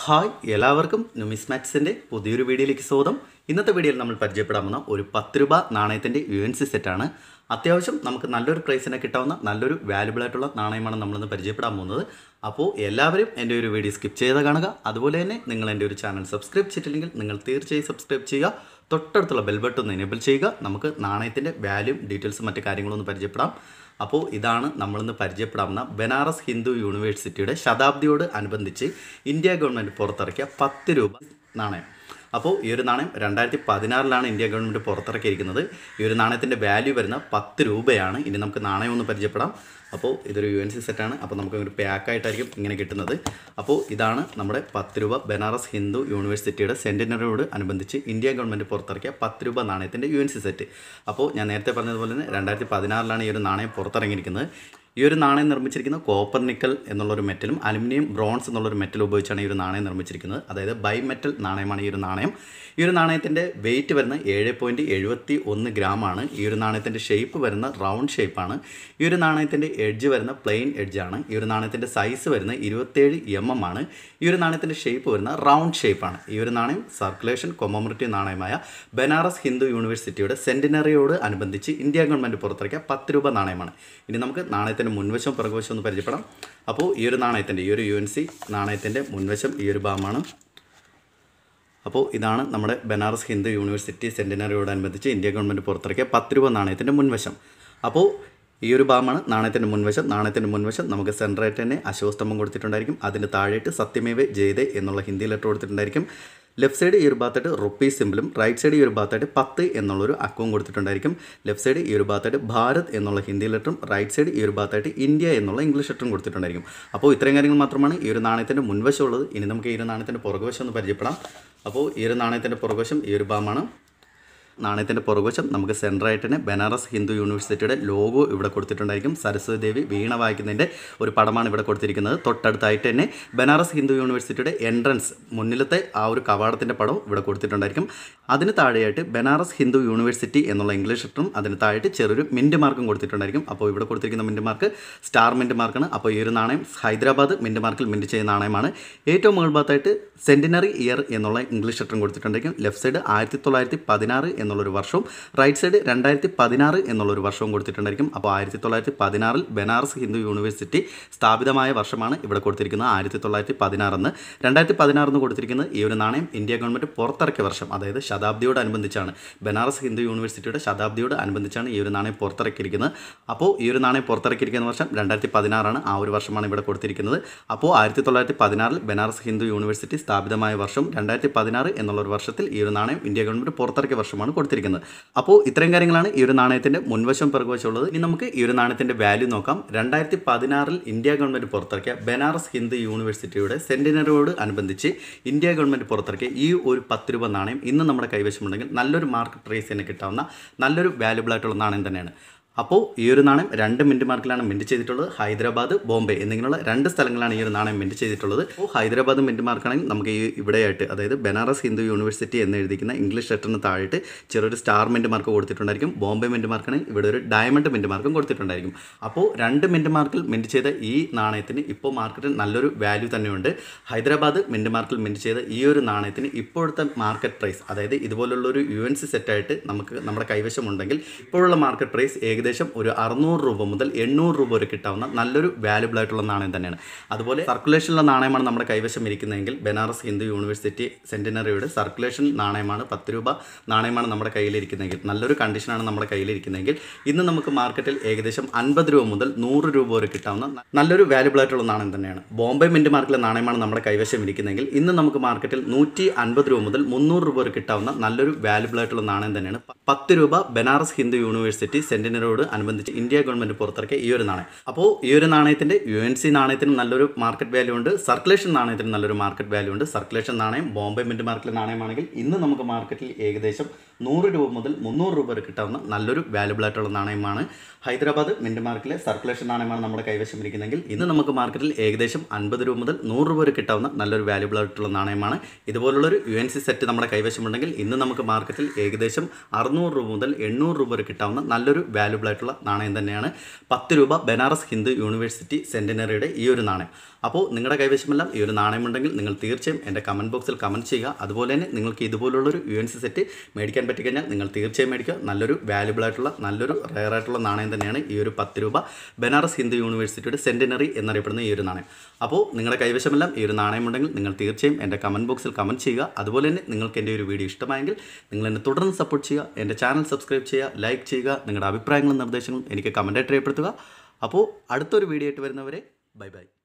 hi എല്ലാവർക്കും നുമിസ്മാറ്റ്സിൻ്റെ പുതിയൊരു വീഡിയോയിലേക്ക് സ്വാഗതം ഇന്നത്തെ വീഡിയോയിൽ നമ്മൾ പരിചയപ്പെടാൻ പോകുന്ന ഒരു പത്ത് രൂപ നാണയത്തിൻ്റെ യു എൻ സി സെറ്റാണ് അത്യാവശ്യം നമുക്ക് നല്ലൊരു പ്രൈസിന് കിട്ടാവുന്ന നല്ലൊരു വാല്യുബിൾ ആയിട്ടുള്ള നാണയമാണ് നമ്മളിന്ന് പരിചയപ്പെടാൻ പോകുന്നത് അപ്പോൾ എല്ലാവരും എൻ്റെ ഒരു വീഡിയോ സ്കിപ്പ് ചെയ്ത് കാണുക അതുപോലെ തന്നെ നിങ്ങൾ എൻ്റെ ഒരു ചാനൽ സബ്സ്ക്രൈബ് ചെയ്തിട്ടില്ലെങ്കിൽ നിങ്ങൾ തീർച്ചയായും സബ്സ്ക്രൈബ് ചെയ്യുക തൊട്ടടുത്തുള്ള ബെൽ ബട്ടൺ ഒന്ന് എനേബിൾ ചെയ്യുക നമുക്ക് നാണയത്തിൻ്റെ വാല്യൂ ഡീറ്റെയിൽസും മറ്റു കാര്യങ്ങളൊന്ന് പരിചയപ്പെടാം അപ്പോൾ ഇതാണ് നമ്മളിന്ന് പരിചയപ്പെടാവുന്ന ബനാറസ് ഹിന്ദു യൂണിവേഴ്സിറ്റിയുടെ ശതാബ്ദിയോട് അനുബന്ധിച്ച് ഇന്ത്യ ഗവൺമെൻറ് പുറത്തിറക്കിയ പത്ത് രൂപ നാണയം അപ്പോൾ ഈ ഒരു നാണയം രണ്ടായിരത്തി പതിനാറിലാണ് ഇന്ത്യ ഗവൺമെൻറ് പുറത്തിറക്കിയിരിക്കുന്നത് ഈ ഒരു നാണയത്തിൻ്റെ വാല്യൂ വരുന്ന പത്ത് രൂപയാണ് ഇനി നമുക്ക് നാണയം ഒന്ന് പരിചയപ്പെടാം അപ്പോൾ ഇതൊരു യു എൻ സി സെറ്റാണ് അപ്പോൾ നമുക്ക് ഒരു പാക്കായിട്ടായിരിക്കും ഇങ്ങനെ കിട്ടുന്നത് അപ്പോൾ ഇതാണ് നമ്മുടെ പത്ത് രൂപ ബനാറസ് ഹിന്ദു യൂണിവേഴ്സിറ്റിയുടെ സെൻറ്റിനറിയോട് അനുബന്ധിച്ച് ഇന്ത്യ ഗവൺമെൻറ് പുറത്തിറക്കിയ പത്ത് രൂപ നാണയത്തിൻ്റെ യു എൻ സി സെറ്റ് അപ്പോൾ ഞാൻ നേരത്തെ പറഞ്ഞതുപോലെ തന്നെ രണ്ടായിരത്തി പതിനാറിലാണ് ഈ ഒരു നാണയം പുറത്തിറങ്ങിയിരിക്കുന്നത് ഈ ഒരു നാണയം നിർമ്മിച്ചിരിക്കുന്ന കോപ്പർ നിക്കൽ എന്നുള്ളൊരു മെറ്റലും അലുമിനിയം ബ്രോൺസ് എന്നുള്ളൊരു മെറ്റൽ ഉപയോഗിച്ചാണ് ഈ ഒരു നാണയം നിർമ്മിച്ചിരിക്കുന്നത് അതായത് ബൈ മെറ്റൽ നാണയമാണ് ഈ ഒരു നാണയം ഈ ഒരു നാണയത്തിൻ്റെ വെയിറ്റ് വരുന്ന ഏഴ് പോയിൻറ്റ് എഴുപത്തി ഒന്ന് ഗ്രാമാണ് ഈ ഒരു നാണയത്തിൻ്റെ ഷേപ്പ് വരുന്ന റൗണ്ട് ഷേപ്പാണ് ഈ ഒരു നാണയത്തിൻ്റെ എഡ്ജ് വരുന്ന പ്ലെയിൻ എഡ്ജാണ് ഈ ഒരു നാണയത്തിൻ്റെ സൈസ് വരുന്ന ഇരുപത്തേഴ് എം എം ആണ് ഈ ഒരു നാണയത്തിൻ്റെ ഷേപ്പ് വരുന്ന റൗണ്ട് ഷേപ്പാണ് ഈ ഒരു നാണയം സർക്കുലേഷൻ കൊമമറേറ്റീവ് നാണയമായ ബനാറസ് ഹിന്ദു യൂണിവേഴ്സിറ്റിയുടെ സെൻറ്റിനറിയോട് അനുബന്ധിച്ച് ഇന്ത്യ ഗവൺമെൻറ് പുറത്തിറക്കിയ പത്ത് രൂപ നാണയമാണ് ഇനി നമുക്ക് നാണയത്തിൻ്റെ മുൻവശം പിറകുവശം ഒന്ന് പരിചയപ്പെടാം അപ്പോൾ ഈ ഒരു നാണയത്തിൻ്റെ ഈ ഒരു യു എൻ സി നാണയത്തിൻ്റെ മുൻവശം ഈ ഒരു ഭാഗമാണ് അപ്പോൾ ഇതാണ് നമ്മുടെ ബനാറസ് ഹിന്ദു യൂണിവേഴ്സിറ്റി സെൻറ്റിനറിയോടനുബന്ധിച്ച് ഇന്ത്യ ഗവൺമെൻറ് പുറത്തിറക്കിയ പത്ത് രൂപ നാണയത്തിൻ്റെ മുൻവശം അപ്പോൾ ഈ ഒരു ഭാഗമാണ് നാണയത്തിൻ്റെ മുൻവശം നാണയത്തിൻ്റെ മുൻവശം നമുക്ക് സെൻട്രായിട്ട് തന്നെ അശോസ്തംഭം കൊടുത്തിട്ടുണ്ടായിരിക്കും അതിന് താഴെയിട്ട് സത്യമേവ ജയതേ എന്നുള്ള ഹിന്ദി ലെറ്റർ കൊടുത്തിട്ടുണ്ടായിരിക്കും ലെഫ്റ്റ് സൈഡ് ഈ ഒരു ഭാഗത്തായിട്ട് റുപ്പീ സിമ്പിളും റൈറ്റ് സൈഡ് ഈ ഒരു ഭാഗത്തായിട്ട് പത്ത് എന്നുള്ളൊരു അക്കവും കൊടുത്തിട്ടുണ്ടായിരിക്കും ലെഫ്റ്റ് സൈഡ് ഈ ഒരു ഭാഗത്തായിട്ട് ഭാരത് എന്നുള്ള ഹിന്ദി ലെറ്ററും റൈറ്റ് സൈഡ് ഈ ഒരു ഭാഗത്തായിട്ട് ഇന്ത്യ എന്നുള്ള ഇംഗ്ലീഷ് ലെറ്ററും കൊടുത്തിട്ടുണ്ടായിരിക്കും അപ്പോൾ ഇത്രയും കാര്യങ്ങൾ മാത്രമാണ് ഈ ഒരു നാണയത്തിൻ്റെ മുൻവശമുള്ളത് ഇനി നമുക്ക് ഈ ഒരു നാണയത്തിൻ്റെ പുറകുവശം ഒന്ന് പരിചയപ്പെടാം അപ്പോൾ ഈ ഒരു നാണയത്തിൻ്റെ പുറകുവശം ഈ ഒരു ഭാഗമാണ് നാണയത്തിൻ്റെ പുറകുവശം നമുക്ക് സെൻട്രായിട്ട് തന്നെ ബനാറസ് ഹിന്ദു യൂണിവേഴ്സിറ്റിയുടെ ലോഗോ ഇവിടെ കൊടുത്തിട്ടുണ്ടായിരിക്കും സരസ്വതി ദേവി വീണ വായിക്കുന്നതിൻ്റെ ഒരു പടമാണ് ഇവിടെ കൊടുത്തിരിക്കുന്നത് തൊട്ടടുത്തായിട്ട് തന്നെ ബനാറസ് ഹിന്ദു യൂണിവേഴ്സിറ്റിയുടെ എൻട്രൻസ് മുന്നിലത്തെ ആ ഒരു കവാടത്തിൻ്റെ പടം ഇവിടെ കൊടുത്തിട്ടുണ്ടായിരിക്കും അതിന് താഴെയായിട്ട് ബനാറസ് ഹിന്ദു യൂണിവേഴ്സിറ്റി എന്നുള്ള ഇംഗ്ലീഷ് ലെറ്ററും അതിന് താഴെയായിട്ട് ചെറിയൊരു മിൻറ്റ് മാർക്കും കൊടുത്തിട്ടുണ്ടായിരിക്കും അപ്പോൾ ഇവിടെ കൊടുത്തിരിക്കുന്ന മിൻറ്റ് മാർക്ക് സ്റ്റാർ മിൻറ്റ് മാർക്കാണ് അപ്പോൾ ഈ ഒരു നാണയം ഹൈദരാബാദ് മിൻറ്റ് മാർക്കിൽ മിൻറ്റ് ചെയ്യുന്ന നാണയമാണ് ഏറ്റവും മുകൾ ഭാഗത്തായിട്ട് സെൻറ്റിനറി ഇയർ എന്നുള്ള ഇംഗ്ലീഷ് ലെറ്ററും കൊടുത്തിട്ടുണ്ടായിരിക്കും ലെഫ്റ്റ് സൈഡ് ആയിരത്തി തൊള്ളായിരത്തി പതിനാറ് എന്നുള്ളൊരു വർഷവും റൈറ്റ് സൈഡ് രണ്ടായിരത്തി പതിനാറ് എന്നുള്ളൊരു വർഷവും കൊടുത്തിട്ടുണ്ടായിരിക്കും അപ്പോൾ ആയിരത്തി തൊള്ളായിരത്തി പതിനാറിൽ ബനാറസ് ഹിന്ദു യൂണിവേഴ്സിറ്റി സ്ഥാപിതമായ വർഷമാണ് ഇവിടെ കൊടുത്തിരിക്കുന്നത് ആയിരത്തി തൊള്ളായിരത്തി പതിനാറെന്ന് രണ്ടായിരത്തി പതിനാറെന്ന് കൊടുത്തിരിക്കുന്നത് ഈ ഒരു നാണയം ഇന്ത്യ ഗവൺമെൻറ് പുറത്തിറക്കിയ വർഷം അതായത് ശതാബ്ദിയോടനുബന്ധിച്ചാണ് ബനാറസ് ഹിന്ദു യൂണിവേഴ്സിറ്റിയുടെ ശതാബ്ദിയോട് അനുബന്ധിച്ചാണ് ഈ ഒരു നാണയം പുറത്തിറക്കിയിരിക്കുന്നത് അപ്പോൾ ഈ ഒരു നാണയം പുറത്തിറക്കിയിരിക്കുന്ന വർഷം രണ്ടായിരത്തി പതിനാറാണ് ആ ഒരു വർഷമാണ് ഇവിടെ കൊടുത്തിരിക്കുന്നത് അപ്പോൾ ആയിരത്തി തൊള്ളായിരത്തി പതിനാറിൽ ബനാറസ് ഹിന്ദു യൂണിവേഴ്സിറ്റി സ്ഥാപിതമായ വർഷം രണ്ടായിരത്തി പതിനാറ് എന്നുള്ള ഒരു വർഷത്തിൽ ഈ ഒരു നാണയം ഇന്ത്യ ഗവൺമെൻറ് പുറത്തിറക്കിയ വർഷമാണ് കൊടുത്തിരിക്കുന്നത് അപ്പോൾ ഇത്രയും കാര്യങ്ങളാണ് ഈ ഒരു നാണയത്തിൻ്റെ മുൻവശം പിറകുവശം ഉള്ളത് ഇനി നമുക്ക് ഈ ഒരു നാണയത്തിൻ്റെ വാല്യൂ നോക്കാം രണ്ടായിരത്തി പതിനാറിൽ ഇന്ത്യ ഗവൺമെൻറ് പുറത്തിറക്കിയ ബനാറസ് ഹിന്ദു യൂണിവേഴ്സിറ്റിയുടെ സെൻറ്റിനറിയോട് അനുബന്ധിച്ച് ഇന്ത്യ ഗവൺമെൻറ് പുറത്തിറക്കിയ ഈ ഒരു പത്ത് രൂപ നാണയം ഇന്ന് നമ്മുടെ കൈവശമുണ്ടെങ്കിൽ നല്ലൊരു മാർക്കറ്റ് പ്രൈസിന് കിട്ടാവുന്ന നല്ലൊരു വാല്യുബിൾ ആയിട്ടുള്ള നാണയം തന്നെയാണ് അപ്പോൾ ഈ ഒരു നാണയം രണ്ട് മിൻറ്റ് മാർക്കിലാണ് മിൻറ്റ് ചെയ്തിട്ടുള്ളത് ഹൈദരാബാദ് ബോംബെ എന്നിങ്ങനെയുള്ള രണ്ട് സ്ഥലങ്ങളാണ് ഈ ഒരു നാണയം മിൻറ്റ് ചെയ്തിട്ടുള്ളത് അപ്പോൾ ഹൈദരാബാദ് മിൻറ്റ് മാർക്കാണെങ്കിൽ നമുക്ക് ഈ ഇവിടെയായിട്ട് അതായത് ബനാറസ് ഹിന്ദു യൂണിവേഴ്സിറ്റി എന്ന് എഴുതിക്കുന്ന ഇംഗ്ലീഷ് ലെറ്ററിന് താഴെയിട്ട് ചെറിയൊരു സ്റ്റാർ മിൻറ്റ് മാർക്ക് കൊടുത്തിട്ടുണ്ടായിരിക്കും ബോംബെ മിൻറ്റ് മാർക്കാണെങ്കിൽ ഇവിടെ ഒരു ഡയമണ്ട് മിൻറ്റ് മാർക്കും കൊടുത്തിട്ടുണ്ടായിരിക്കും അപ്പോൾ രണ്ട് മിൻറ്റ് മാർക്കിൽ മിൻറ്റ് ചെയ്ത ഈ നാണയത്തിന് ഇപ്പോൾ മാർക്കറ്റിൽ നല്ലൊരു വാല്യൂ തന്നെയുണ്ട് ഹൈദരാബാദ് മിൻറ്റ് മാർക്കിൽ മിൻറ്റ് ചെയ്ത ഈ ഒരു നാണയത്തിന് ഇപ്പോഴത്തെ മാർക്കറ്റ് പ്രൈസ് അതായത് ഇതുപോലുള്ളൊരു യു എൻ സി സെറ്റായിട്ട് നമുക്ക് നമ്മുടെ കൈവശമുണ്ടെങ്കിൽ ഇപ്പോഴുള്ള മാർക്കറ്റ് പ്രൈസ് ഏകദേശം ഒരു അറുന്നൂറ് രൂപ മുതൽ എണ്ണൂറ് രൂപ വരെ കിട്ടാവുന്ന നല്ലൊരു വാല്യുബിൾ ആയിട്ടുള്ള നാണയം തന്നെയാണ് അതുപോലെ സർക്കുലേഷനിലുള്ള നാണയമാണ് നമ്മുടെ കൈവശം ഇരിക്കുന്നതെങ്കിൽ ബനാറസ് ഹിന്ദു യൂണിവേഴ്സിറ്റി സെൻറ്റിനറിയുടെ സർക്കുലേഷൻ നാണയമാണ് പത്ത് രൂപ നാണയമാണ് നമ്മുടെ കയ്യിലിരിക്കുന്നതെങ്കിൽ നല്ലൊരു കണ്ടീഷനാണ് നമ്മുടെ കയ്യിലിരിക്കുന്നതെങ്കിൽ ഇന്ന് നമുക്ക് മാർക്കറ്റിൽ ഏകദേശം അൻപത് രൂപ മുതൽ നൂറ് രൂപ വരെ കിട്ടാവുന്ന നല്ലൊരു വാല്യുബിൾ ആയിട്ടുള്ള നാണയം തന്നെയാണ് ബോംബെ മിൻറ്റ് മാർക്കിലെ നാണയമാണ് നമ്മുടെ കൈവശം ഇരിക്കുന്നതെങ്കിൽ ഇന്ന് നമുക്ക് മാർക്കറ്റിൽ നൂറ്റി അൻപത് രൂപ മുതൽ മുന്നൂറ് രൂപ വരെ കിട്ടാവുന്ന നല്ലൊരു വാല്യുബിൾ ആയിട്ടുള്ള നാണയം തന്നെയാണ് പത്ത് രൂപ ബനാറസ് ഹിന്ദു യൂണിവേഴ്സിറ്റി സെൻറ്റിനറിയോട് അനുബന്ധിച്ച് ഇന്ത്യ ഗവൺമെൻറ് പുറത്തിറക്കിയ ഈ ഒരു നാണയം അപ്പോൾ ഈ ഒരു നാണയത്തിൻ്റെ യു എൻ സി നാണയത്തിനും നല്ലൊരു മാർക്കറ്റ് വാല്യൂ ഉണ്ട് സർക്കുലേഷൻ നാണയത്തിനും നല്ലൊരു മാർക്കറ്റ് വാല്യൂ ഉണ്ട് സർക്കുലേഷൻ നാണയം ബോംബെ മിൻറ്റ് മാർക്കറ്റിലെ നാണയമാണെങ്കിൽ ഇന്ന് നമുക്ക് മാർക്കറ്റിൽ ഏകദേശം നൂറ് രൂപ മുതൽ മുന്നൂറ് രൂപ വരെ കിട്ടാവുന്ന നല്ലൊരു വാല്യുബിൾ ആയിട്ടുള്ള നാണയമാണ് ഹൈദരാബാദ് മിൻറ്റ് മാർക്കിലെ സർക്കുലേഷൻ നാണയമാണ് നമ്മുടെ കൈവശം ഇരിക്കുന്നതെങ്കിൽ ഇന്ന് നമുക്ക് മാർക്കറ്റിൽ ഏകദേശം അൻപത് രൂപ മുതൽ നൂറ് രൂപ വരെ കിട്ടാവുന്ന നല്ലൊരു വാല്യുബിൾ ആയിട്ടുള്ള നാണയമാണ് ഇതുപോലുള്ളൊരു യു എൻ സി സെറ്റ് നമ്മുടെ കൈവശമുണ്ടെങ്കിൽ ഇന്ന് നമുക്ക് മാർക്കറ്റിൽ ഏകദേശം അറുന്നൂറ് രൂപ മുതൽ എണ്ണൂറ് രൂപ വരെ കിട്ടാവുന്ന നല്ലൊരു വാല്യുബിൾ ആയിട്ടുള്ള നാണയം തന്നെയാണ് പത്ത് രൂപ ബനാറസ് ഹിന്ദു യൂണിവേഴ്സിറ്റി സെൻറ്റിനറിയുടെ ഈ ഒരു നാണയം അപ്പോൾ നിങ്ങളുടെ കൈവശമെല്ലാം ഈ ഒരു നാണയമുണ്ടെങ്കിൽ നിങ്ങൾ തീർച്ചയായും എൻ്റെ കമൻറ്റ് ബോക്സിൽ കമൻറ്റ് ചെയ്യുക അതുപോലെ തന്നെ നിങ്ങൾക്ക് ഇതുപോലുള്ളൊരു യു എൻ സി സെറ്റ് മേടിക്കാൻ പറ്റിക്കഴിഞ്ഞാൽ നിങ്ങൾ തീർച്ചയായും മേടിക്കുക നല്ലൊരു വാല്യുബിൾ ആയിട്ടുള്ള നല്ലൊരു റയർ ആയിട്ടുള്ള നാണയം തന്നെയാണ് ഈ ഒരു പത്ത് രൂപ ബനാറസ് ഹിന്ദു യൂണിവേഴ്സിറ്റിയുടെ സെൻറ്റിനറി എന്നറിയപ്പെടുന്ന ഈ ഒരു നാണയം അപ്പോൾ നിങ്ങളുടെ കൈവശമെല്ലാം ഈ ഒരു നാണയമുണ്ടെങ്കിൽ നിങ്ങൾ തീർച്ചയായും എൻ്റെ കമൻറ്റ് ബോക്സിൽ കമൻറ്റ് ചെയ്യുക അതുപോലെ തന്നെ നിങ്ങൾക്ക് എൻ്റെ ഒരു വീഡിയോ ഇഷ്ടമായെങ്കിൽ നിങ്ങൾ എന്നെ തുടർന്ന് സപ്പോർട്ട് ചെയ്യുക എൻ്റെ ചാനൽ സബ്സ്ക്രൈബ് ചെയ്യുക ലൈക്ക് ചെയ്യുക നിങ്ങളുടെ അഭിപ്രായങ്ങളും നിർദ്ദേശങ്ങളും എനിക്ക് കമൻറ്റായിട്ട് രേഖപ്പെടുത്തുക അപ്പോൾ അടുത്തൊരു വീഡിയോ ആയിട്ട് വരുന്നവരെ ബൈ ബൈ